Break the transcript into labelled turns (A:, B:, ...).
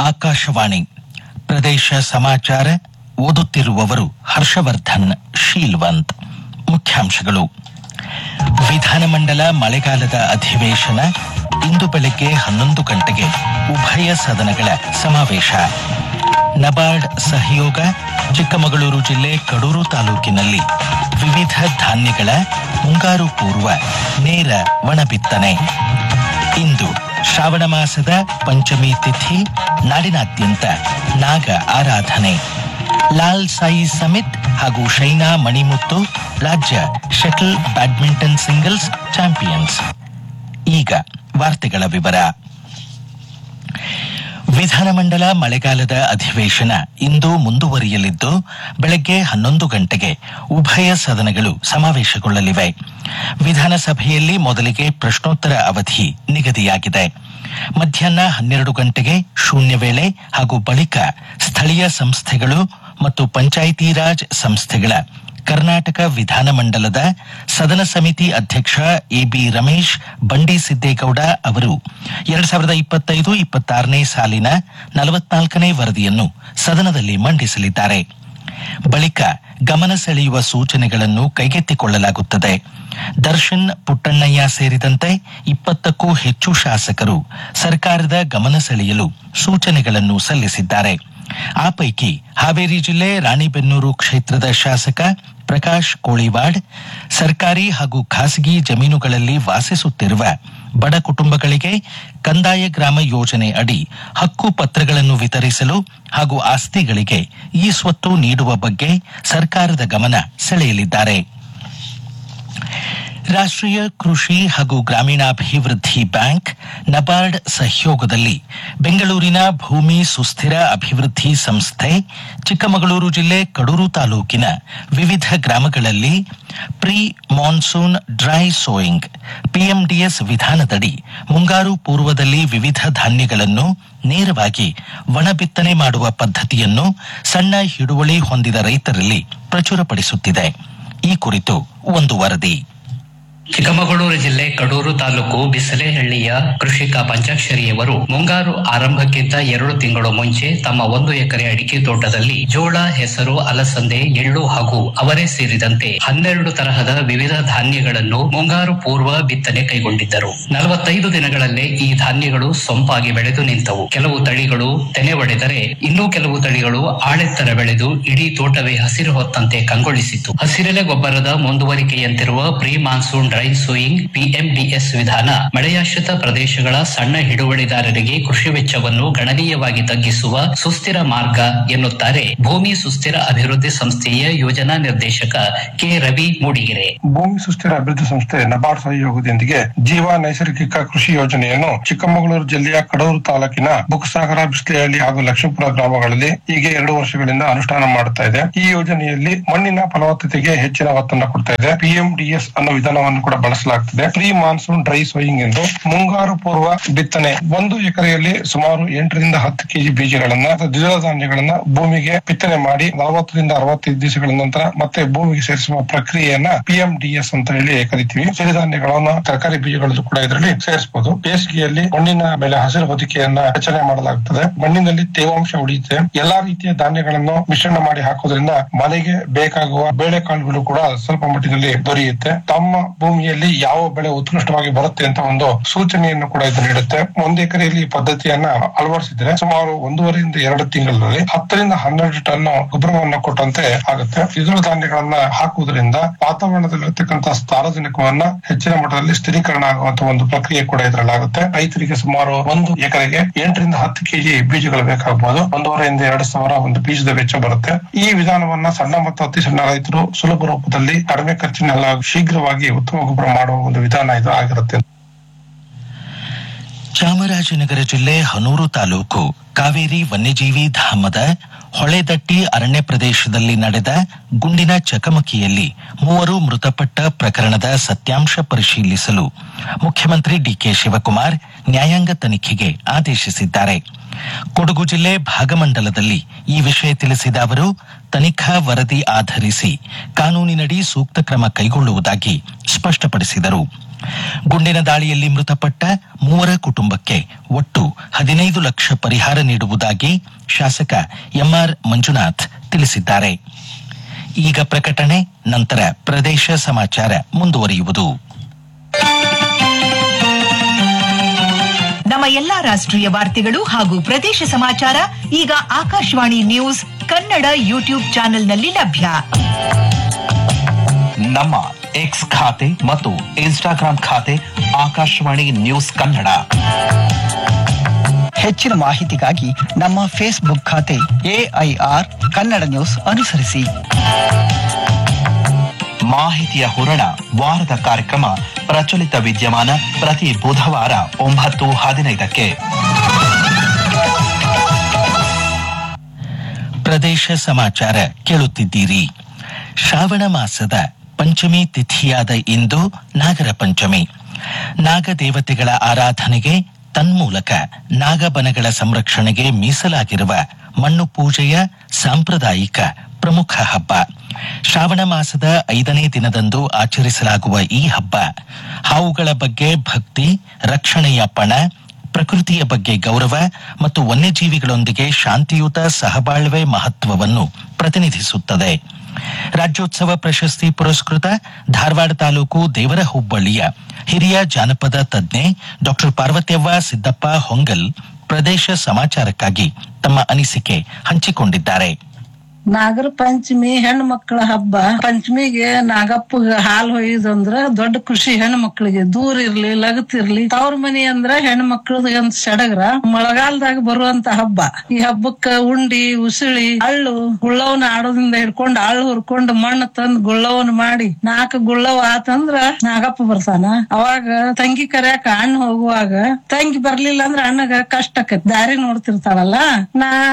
A: ಆಕಾಶವಾಣಿ ಪ್ರದೇಶ ಸಮಾಚಾರ ಓದುತ್ತಿರುವವರು ಹರ್ಷವರ್ಧನ್ ಶೀಲ್ವಂತ್ ಮುಖ್ಯಾಂಶಗಳು ವಿಧಾನಮಂಡಲ ಮಳೆಗಾಲದ ಅಧಿವೇಶನ ಇಂದು ಬೆಳಗ್ಗೆ ಹನ್ನೊಂದು ಗಂಟೆಗೆ ಉಭಯ ಸದನಗಳ ಸಮಾವೇಶ ನಬಾರ್ಡ್ ಸಹಯೋಗ ಚಿಕ್ಕಮಗಳೂರು ಜಿಲ್ಲೆ ಕಡೂರು ತಾಲೂಕಿನಲ್ಲಿ ವಿವಿಧ ಧಾನ್ಯಗಳ ಮುಂಗಾರು ಪೂರ್ವ ನೇರ ಒಣಬಿತ್ತನೆ ಇಂದು ಶ್ರಾವಣ ಮಾಸದ ಪಂಚಮಿ ತಿಥಿ ನಾಡಿನಾದ್ಯಂತ ನಾಗ ಆರಾಧನೆ ಲಾಲ್ ಸಾಯಿ ಸಮಿತ್ ಹಾಗೂ ಶೈನಾ ಮಣಿಮುತ್ತು ರಾಜ್ಯ ಶಟಲ್ ಬ್ಯಾಡ್ಮಿಂಟನ್ ಸಿಂಗಲ್ಸ್ ಚಾಂಪಿಯನ್ಸ್ ಈಗ ವಾರ್ತೆಗಳ ವಿವರ ವಿಧಾನಮಂಡಲ ಮಳೆಗಾಲದ ಅಧಿವೇಶನ ಇಂದು ಮುಂದುವರಿಯಲಿದ್ದು ಬೆಳಗ್ಗೆ ಹನ್ನೊಂದು ಗಂಟೆಗೆ ಉಭಯ ಸದನಗಳು ಸಮಾವೇಶಗೊಳ್ಳಲಿವೆ ವಿಧಾನಸಭೆಯಲ್ಲಿ ಮೊದಲಿಗೆ ಪ್ರಶ್ನೋತ್ತರ ಅವಧಿ ನಿಗದಿಯಾಗಿದೆ ಮಧ್ಯಾಹ್ನ ಹನ್ನೆರಡು ಗಂಟೆಗೆ ಶೂನ್ಯ ವೇಳೆ ಹಾಗೂ ಬಳಿಕ ಸ್ಥಳೀಯ ಸಂಸ್ಥೆಗಳು ಮತ್ತು ಪಂಚಾಯಿತಿ ರಾಜ್ ಸಂಸ್ಥೆಗಳ ಕರ್ನಾಟಕ ವಿಧಾನಮಂಡಲದ ಸದನ ಸಮಿತಿ ಅಧ್ಯಕ್ಷ ಎಬಿ ರಮೇಶ್ ಬಂಡಿ ಸಿದ್ದೇಗೌಡ ಅವರು ಎರಡ್ ಸಾವಿರದ ಇಪ್ಪತ್ತೈದು ಇಪ್ಪತ್ತಾರನೇ ಸಾಲಿನ ನಲವತ್ನಾಲ್ಕನೇ ವರದಿಯನ್ನು ಸದನದಲ್ಲಿ ಮಂಡಿಸಲಿದ್ದಾರೆ ಬಳಿಕ ಗಮನ ಸೆಳೆಯುವ ಸೂಚನೆಗಳನ್ನು ಕೈಗೆತ್ತಿಕೊಳ್ಳಲಾಗುತ್ತದೆ ದರ್ಶನ್ ಪುಟ್ಟಣ್ಣಯ್ಯ ಸೇರಿದಂತೆ ಇಪ್ಪತ್ತಕ್ಕೂ ಹೆಚ್ಚು ಶಾಸಕರು ಸರ್ಕಾರದ ಗಮನ ಸೆಳೆಯಲು ಸೂಚನೆಗಳನ್ನು ಸಲ್ಲಿಸಿದ್ದಾರೆ ಆ ಪೈಕಿ ಹಾವೇರಿ ಜಿಲ್ಲೆ ರಾಣಿಬೆನ್ನೂರು ಕ್ಷೇತ್ರದ ಶಾಸಕ ಪ್ರಕಾಶ್ ಕೋಳಿವಾಡ್ ಸರ್ಕಾರಿ ಹಾಗೂ ಖಾಸಗಿ ಜಮೀನುಗಳಲ್ಲಿ ವಾಸಿಸುತ್ತಿರುವ ಬಡ ಕುಟುಂಬಗಳಿಗೆ ಕಂದಾಯ ಗ್ರಾಮ ಯೋಜನೆ ಅಡಿ ಹಕ್ಕು ಪತ್ರಗಳನ್ನು ವಿತರಿಸಲು ಹಾಗೂ ಆಸ್ತಿಗಳಿಗೆ ಈ ಸ್ವತ್ತು ನೀಡುವ ಬಗ್ಗೆ ಸರ್ಕಾರದ ಗಮನ ಸೆಳೆಯಲಿದ್ದಾರೆ ರಾಷ್ಟ್ರೀಯ ಕೃಷಿ ಹಾಗೂ ಗ್ರಾಮೀಣಾಭಿವೃದ್ಧಿ ಬ್ಯಾಂಕ್ ನಬಾರ್ಡ್ ಸಹಯೋಗದಲ್ಲಿ ಬೆಂಗಳೂರಿನ ಭೂಮಿ ಸುಸ್ಥಿರ ಅಭಿವೃದ್ಧಿ ಸಂಸ್ಥೆ ಚಿಕ್ಕಮಗಳೂರು ಜಿಲ್ಲೆ ಕಡೂರು ತಾಲೂಕಿನ ವಿವಿಧ ಗ್ರಾಮಗಳಲ್ಲಿ pre monsoon dry sowing PMDS ವಿಧಾನದಡಿ ಮುಂಗಾರು ಪೂರ್ವದಲ್ಲಿ ವಿವಿಧ ಧಾನ್ಯಗಳನ್ನು ನೇರವಾಗಿ ಒಣಬಿತ್ತನೆ ಮಾಡುವ ಪದ್ಧತಿಯನ್ನು ಸಣ್ಣ ಹಿಡುವಳಿ ಹೊಂದಿದ ರೈತರಲ್ಲಿ ಪ್ರಚುರಪಡಿಸುತ್ತಿದೆ ಈ ಕುರಿತು ಒಂದು ವರದಿ
B: ಚಿಕ್ಕಮಗಳೂರು ಜಿಲ್ಲೆ ಕಡೂರು ತಾಲೂಕು ಬಿಸಲೆಹಳ್ಳಿಯ ಕೃಷಿಕ ಪಂಚಾಕ್ಷರಿಯವರು ಮುಂಗಾರು ಆರಂಭಕ್ಕಿಂತ ಎರಡು ತಿಂಗಳು ಮುಂಚೆ ತಮ್ಮ ಒಂದು ಎಕರೆ ಅಡಿಕೆ ತೋಟದಲ್ಲಿ ಜೋಳ ಹೆಸರು ಅಲಸಂದೆ ಎಳ್ಳು ಹಾಗೂ ಅವರೇ ಸೇರಿದಂತೆ ಹನ್ನೆರಡು ತರಹದ ವಿವಿಧ ಧಾನ್ಯಗಳನ್ನು ಮುಂಗಾರು ಪೂರ್ವ ಬಿತ್ತನೆ ಕೈಗೊಂಡಿದ್ದರು ನಲವತ್ತೈದು ದಿನಗಳಲ್ಲೇ ಈ ಧಾನ್ಯಗಳು ಸೊಂಪಾಗಿ ಬೆಳೆದು ನಿಂತವು ಕೆಲವು ತಳಿಗಳು ತೆನೆ ಒಡೆದರೆ ಇನ್ನೂ ಕೆಲವು ತಳಿಗಳು ಆಳೆತ್ತರ ಬೆಳೆದು ಇಡೀ ತೋಟವೇ ಹಸಿರು ಹೊತ್ತಂತೆ ಕಂಗೊಳಿಸಿತು ಹಸಿರೆಲೆ ಗೊಬ್ಬರದ ಮುಂದುವರಿಕೆಯಂತಿರುವ pre monsoon dry sowing PMDS ವಿಧಾನ ಮಳೆಯಾಶ್ರಿತ ಪ್ರದೇಶಗಳ ಸಣ್ಣ ಹಿಡುವಳಿದಾರರಿಗೆ ಕೃಷಿ ವೆಚ್ಚವನ್ನು ಗಣನೀಯವಾಗಿ ತಗ್ಗಿಸುವ ಸುಸ್ಥಿರ ಮಾರ್ಗ ಎನ್ನುತ್ತಾರೆ ಭೂಮಿ ಸುಸ್ಥಿರ ಅಭಿವೃದ್ಧಿ ಸಂಸ್ಥೆಯ ಯೋಜನಾ ನಿರ್ದೇಶಕ ಕೆ ರವಿ ಮೂಡಿಗೆರೆ
C: ಭೂಮಿ ಸುಸ್ಥಿರ ಅಭಿವೃದ್ಧಿ ಸಂಸ್ಥೆ ನಬಾರ್ಡ್ ಸಹಯೋಗದೊಂದಿಗೆ ಜೀವ ನೈಸರ್ಗಿಕ ಕೃಷಿ ಯೋಜನೆಯನ್ನು ಚಿಕ್ಕಮಗಳೂರು ಜಿಲ್ಲೆಯ ಕಡೂರು ತಾಲೂಕಿನ ಬುಕ್ಸಾಗರ ಬಿಸ್ಲೆಹಳ್ಳಿ ಹಾಗೂ ಲಕ್ಷ್ಮೀಪುರ ಗ್ರಾಮಗಳಲ್ಲಿ ಈಗ ಎರಡು ವರ್ಷಗಳಿಂದ ಅನುಷ್ಠಾನ ಮಾಡುತ್ತಾ ಇದೆ ಈ ಯೋಜನೆಯಲ್ಲಿ ಮಣ್ಣಿನ ಫಲವತ್ತತೆಗೆ ಹೆಚ್ಚಿನ ಒತ್ತನ್ನು ಕೊಡ್ತಾ ಇದೆ ಪಿಎಂಡಿಎಸ್ ಅನ್ನೋ ವಿಧಾನವನ್ನು ಕೂಡ ಬಳಸಲಾಗುತ್ತದೆ ಪ್ರೀ ಮಾನ್ಸೂನ್ ಡ್ರೈ ಸೋಯಿಂಗ್ ಎಂದು ಮುಂಗಾರು ಪೂರ್ವ ಬಿತ್ತನೆ ಒಂದು ಎಕರೆಯಲ್ಲಿ ಸುಮಾರು ಎಂಟರಿಂದ ಹತ್ತು ಕೆಜಿ ಬೀಜಗಳನ್ನ ಅಥವಾ ದ್ವಿದಳ ಧಾನ್ಯಗಳನ್ನ ಭೂಮಿಗೆ ಬಿತ್ತನೆ ಮಾಡಿ ನಲವತ್ತರಿಂದ ಅರವತ್ತೈದು ದಿವಸಗಳ ನಂತರ ಮತ್ತೆ ಭೂಮಿಗೆ ಸೇರಿಸುವ ಪ್ರಕ್ರಿಯೆಯನ್ನ ಪಿಎಂಡಿಎಸ್ ಅಂತ ಹೇಳಿ ಕರಿತೀವಿ ಸಿರಿಧಾನ್ಯಗಳನ್ನ ತರಕಾರಿ ಬೀಜಗಳಲ್ಲೂ ಕೂಡ ಇದರಲ್ಲಿ ಸೇರಿಸಬಹುದು ಬೇಸಿಗೆಯಲ್ಲಿ ಮಣ್ಣಿನ ಮೇಲೆ ಹಸಿರು ಹೊದಿಕೆಯನ್ನ ರಚನೆ ಮಾಡಲಾಗುತ್ತದೆ ಮಣ್ಣಿನಲ್ಲಿ ತೇವಾಂಶ ಉಳಿಯುತ್ತೆ ಎಲ್ಲಾ ರೀತಿಯ ಧಾನ್ಯಗಳನ್ನು ಮಿಶ್ರಣ ಮಾಡಿ ಹಾಕೋದ್ರಿಂದ ಮನೆಗೆ ಬೇಕಾಗುವ ಬೇಳೆಕಾಳುಗಳು ಕೂಡ ಸ್ವಲ್ಪ ಮಟ್ಟಿನಲ್ಲಿ ದೊರೆಯುತ್ತೆ ತಮ್ಮ ಭೂಮಿಯಲ್ಲಿ ಯಾವ ಬೆಳೆ ಉತ್ಕೃಷ್ಟವಾಗಿ ಬರುತ್ತೆ ಅಂತ ಒಂದು ಸೂಚನೆಯನ್ನು ಕೂಡ ಇದು ನೀಡುತ್ತೆ ಒಂದು ಎಕರೆಯಲ್ಲಿ ಈ ಪದ್ಧತಿಯನ್ನ ಅಳವಡಿಸಿದ್ರೆ ಸುಮಾರು ಒಂದೂವರೆಯಿಂದ ಎರಡು ತಿಂಗಳಲ್ಲಿ ಹತ್ತರಿಂದ ಹನ್ನೆರಡು ಟನ್ ಗೊಬ್ಬರವನ್ನು ಕೊಟ್ಟಂತೆ ಆಗುತ್ತೆ ದ್ವಿದಳ ಧಾನ್ಯಗಳನ್ನ ಹಾಕುವುದರಿಂದ ವಾತಾವರಣದಲ್ಲಿರ್ತಕ್ಕಂಥ ಸಾರಜನಕವನ್ನ ಹೆಚ್ಚಿನ ಮಟ್ಟದಲ್ಲಿ ಸ್ಥಿರೀಕರಣ ಆಗುವಂತ ಒಂದು ಪ್ರಕ್ರಿಯೆ ಕೂಡ ಇದರಲ್ಲಿ ಆಗುತ್ತೆ ರೈತರಿಗೆ ಸುಮಾರು ಒಂದು ಎಕರೆಗೆ ಎಂಟರಿಂದ ಹತ್ತು ಕೆಜಿ ಬೀಜಗಳು ಬೇಕಾಗಬಹುದು ಒಂದೂವರೆಯಿಂದ ಎರಡು ಸಾವಿರ ಒಂದು ಬೀಜದ ವೆಚ್ಚ ಬರುತ್ತೆ ಈ ವಿಧಾನವನ್ನ ಸಣ್ಣ ಮತ್ತು ಅತಿ ಸಣ್ಣ ರೈತರು ಸುಲಭ ರೂಪದಲ್ಲಿ ಕಡಿಮೆ ಖರ್ಚಿನಲ್ಲಿ ಶೀಘ್ರವಾಗಿ ಉತ್ತಮ ಗೊಬ್ಬರ ಮಾಡುವ ಒಂದು ವಿಧಾನ ಇದು ಆಗಿರುತ್ತೆ
A: ಚಾಮರಾಜನಗರ ಜಿಲ್ಲೆ ಹನೂರು ತಾಲೂಕು ಕಾವೇರಿ ವನ್ಯಜೀವಿ ಧಾಮದ ಹೊಳೆದಟ್ಟಿ ಅರಣ್ಯ ಪ್ರದೇಶದಲ್ಲಿ ನಡೆದ ಗುಂಡಿನ ಚಕಮಕಿಯಲ್ಲಿ ಮೂವರು ಮೃತಪಟ್ಟ ಪ್ರಕರಣದ ಸತ್ಯಾಂಶ ಪರಿಶೀಲಿಸಲು ಮುಖ್ಯಮಂತ್ರಿ ಡಿಕೆ ಶಿವಕುಮಾರ್ ನ್ಯಾಯಾಂಗ ತನಿಖೆಗೆ ಆದೇಶಿಸಿದ್ದಾರೆ ಕೊಡಗು ಜಿಲ್ಲೆ ಭಾಗಮಂಡಲದಲ್ಲಿ ಈ ವಿಷಯ ತಿಳಿಸಿದ ಅವರು ತನಿಖಾ ವರದಿ ಆಧರಿಸಿ ಕಾನೂನಿನಡಿ ಸೂಕ್ತ ಕ್ರಮ ಕೈಗೊಳ್ಳುವುದಾಗಿ ಸ್ಪಷ್ಟಪಡಿಸಿದರು ಗುಂಡಿನ ದಾಳಿಯಲ್ಲಿ ಮೃತಪಟ್ಟ ಮೂವರ ಕುಟುಂಬಕ್ಕೆ ಒಟ್ಟು ಹದಿನೈದು ಲಕ್ಷ ಪರಿಹಾರ ನೀಡುವುದಾಗಿ ಶಾಸಕ ಎಂಆರ್ ಮಂಜುನಾಥ್ ತಿಳಿಸಿದ್ದಾರೆ ಈಗ ಪ್ರಕಟಣೆ ನಂತರ ಪ್ರದೇಶ ಸಮಾಚಾರ ಮುಂದುವರಿಯುವುದು
D: ನಮ್ಮ ಎಲ್ಲಾ ರಾಷ್ಟ್ರೀಯ ವಾರ್ತೆಗಳು ಹಾಗೂ ಪ್ರದೇಶ ಸಮಾಚಾರ ಈಗ ಆಕಾಶವಾಣಿ ನ್ಯೂಸ್ ಕನ್ನಡ ಯೂಟ್ಯೂಬ್ ಚಾನೆಲ್ನಲ್ಲಿ ಲಭ್ಯ
E: ನಮ್ಮ ಎಕ್ಸ್ ಖಾತೆ ಮತ್ತು ಇನ್ಸ್ಟಾಗ್ರಾಂ ಖಾತೆ ಆಕಾಶವಾಣಿ ನ್ಯೂಸ್ ಕನ್ನಡ
F: ಹೆಚ್ಚಿನ ಮಾಹಿತಿಗಾಗಿ ನಮ್ಮ ಫೇಸ್ಬುಕ್ ಖಾತೆ ಎಐಆರ್ ಕನ್ನಡ ನ್ಯೂಸ್ ಅನುಸರಿಸಿ
E: ಮಾಹಿತಿಯ ಹೂರಣ ವಾರದ ಕಾರ್ಯಕ್ರಮ ಪ್ರಚಲಿತ ವಿದ್ಯಮಾನ ಪ್ರತಿ ಬುಧವಾರ ಒಂಬತ್ತು ಹದಿನೈದಕ್ಕೆ
A: ಪ್ರದೇಶ ಸಮಾಚಾರ ಕೇಳುತ್ತಿದ್ದೀರಿ ಶ್ರಾವಣ ಮಾಸದ ಪಂಚಮಿ ತಿಥಿಯಾದ ಇಂದು ನಾಗರ ಪಂಚಮಿ ನಾಗದೇವತೆಗಳ ಆರಾಧನೆಗೆ ತನ್ಮೂಲಕ ನಾಗಬನಗಳ ಸಂರಕ್ಷಣೆಗೆ ಮೀಸಲಾಗಿರುವ ಮಣ್ಣು ಪೂಜೆಯ ಸಾಂಪ್ರದಾಯಿಕ ಪ್ರಮುಖ ಹಬ್ಬ ಶ್ರಾವಣ ಮಾಸದ ಐದನೇ ದಿನದಂದು ಆಚರಿಸಲಾಗುವ ಈ ಹಬ್ಬ ಹಾವುಗಳ ಬಗ್ಗೆ ಭಕ್ತಿ ರಕ್ಷಣೆಯ ಪಣ ಪ್ರಕೃತಿಯ ಬಗ್ಗೆ ಗೌರವ ಮತ್ತು ವನ್ಯಜೀವಿಗಳೊಂದಿಗೆ ಶಾಂತಿಯುತ ಸಹಬಾಳ್ವೆ ಮಹತ್ವವನ್ನು ಪ್ರತಿನಿಧಿಸುತ್ತದೆ ರಾಜ್ಯೋತ್ಸವ ಪ್ರಶಸ್ತಿ ಪುರಸ್ಕೃತ ಧಾರವಾಡ ತಾಲೂಕು ದೇವರ ಹುಬ್ಬಳ್ಳಿಯ ಹಿರಿಯ ಜಾನಪದ ತಜ್ಞೆ ಡಾಕ್ಟರ್ ಪಾರ್ವತ್ಯವ್ವ ಸಿದ್ದಪ್ಪ ಹೊಂಗಲ್ ಪ್ರದೇಶ ಸಮಾಚಾರಕ್ಕಾಗಿ ತಮ್ಮ ಅನಿಸಿಕೆ ಹಂಚಿಕೊಂಡಿದ್ದಾರೆ
G: ನಾಗರ ಪಂಚಮಿ ಹೆಣ್ಣು ಮಕ್ಕಳ ಹಬ್ಬ ಪಂಚಮಿಗೆ ನಾಗಪ್ಪಗ ಹಾಲ್ ಹೊಯ್ಯುದಂದ್ರ ದೊಡ್ಡ ಖುಷಿ ಹೆಣ್ಣು ಮಕ್ಕಳಿಗೆ ದೂರ ಇರ್ಲಿ ಲಗತ್ತಿರ್ಲಿ ತವ್ರ ಮನಿ ಅಂದ್ರ ಹೆಣ್ಣು ಮಕ್ಕಳದ ಒಂದ್ ಸಡಗರ ಮಳೆಗಾಲದಾಗ ಬರುವಂತ ಹಬ್ಬ ಈ ಹಬ್ಬಕ್ಕ ಉಂಡಿ ಉಸುಳಿ ಅಳ್ಳು ಗುಳ್ಳವನ ಆಡೋದ್ರಿಂದ ಹಿಡ್ಕೊಂಡ್ ಅಳ್ಳು ಹುರ್ಕೊಂಡ್ ಮಣ್ಣು ತಂದ್ ಗುಳ್ಳವನ್ ಮಾಡಿ ನಾಲ್ಕು ಗುಳ್ಳವ ಆತಂದ್ರ ನಾಗಪ್ಪ ಬರ್ತಾನ ಅವಾಗ ತಂಗಿ ಕರ್ಯಾಕ ಅಣ್ಣ ಹೋಗುವಾಗ ತಂಗಿ ಬರ್ಲಿಲ್ಲ ಅಂದ್ರ ಅಣ್ಣಗ ಕಷ್ಟ ಆಕೈತಿ ದಾರಿ ನೋಡ್ತಿರ್ತಾಳಲ್ಲ ನಾ